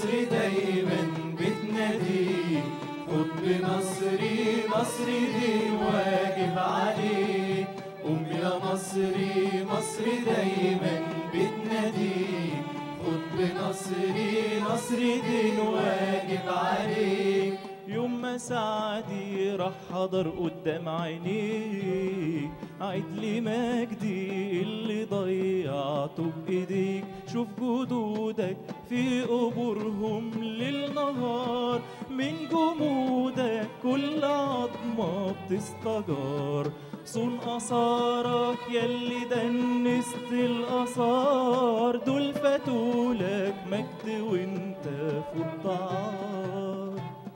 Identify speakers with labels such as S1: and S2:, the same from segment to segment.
S1: مصر دايما بتناديك حب مصري مصري دي واجب عليك قوم يا مصري مصري دايما بتناديك حب مصري مصري دين واجب عليك
S2: يوم ما سعدي راح حضر قدام عينيك عيد لي مجدي اللي ضيعته بايديك شوف جدودك في قبورهم ليل نهار من جمودك كل عظمة بتستجار صون أثارك يلي دنست الآثار دول فاتولك مجد وانت فوق الدعار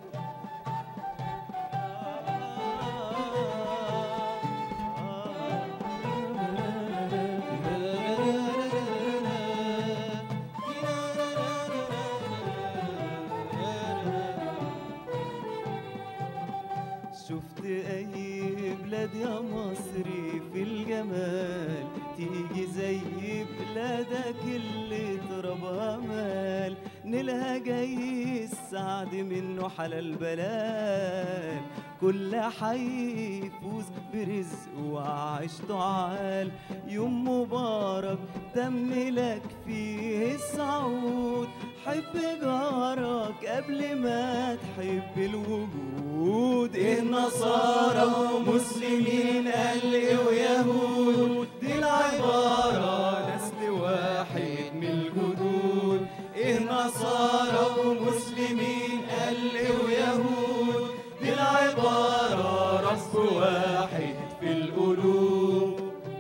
S2: شفت اي بلاد يا مصري في الجمال تيجي زي بلادك اللي ترابها مال نيلها جاي السعد منه حلال بلال كل حي يفوز برزق وعيشته عال يوم مبارك تم لك فيه السعود حب جارك قبل ما تحب الوجود
S1: ايه نصارى ومسلمين قلق ويهود دي العبارة نسل واحد من الجدود ايه نصارى ومسلمين قلق ويهود دي العبارة رب واحد في القلوب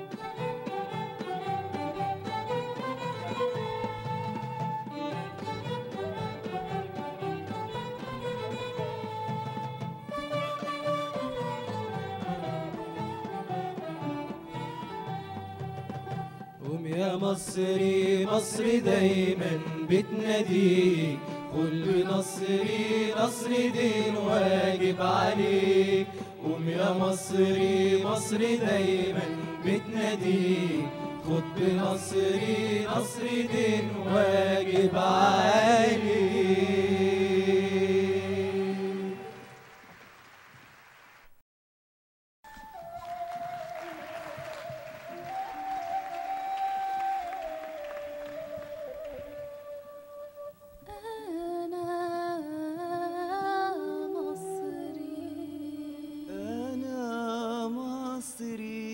S1: قوم يا مصري مصري دايما بتناديك قول نصري نصري دين واجب عليك قوم يا مصري مصري دايما بتناديك خد بنصري نصري دين واجب عليك
S3: أنا مصري
S2: أنا مصري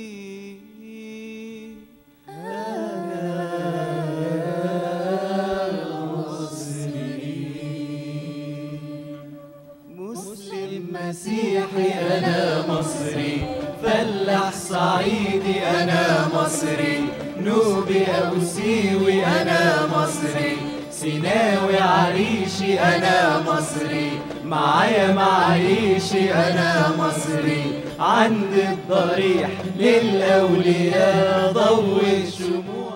S2: مسلم
S1: مسيحي أنا مصري فلاح صعيدي أنا مصري نوبي أو سيوي أنا مصري سيناوي عريشي أنا مصري معايا معيشي أنا مصري عند الضريح للأولياء ضوي الشموع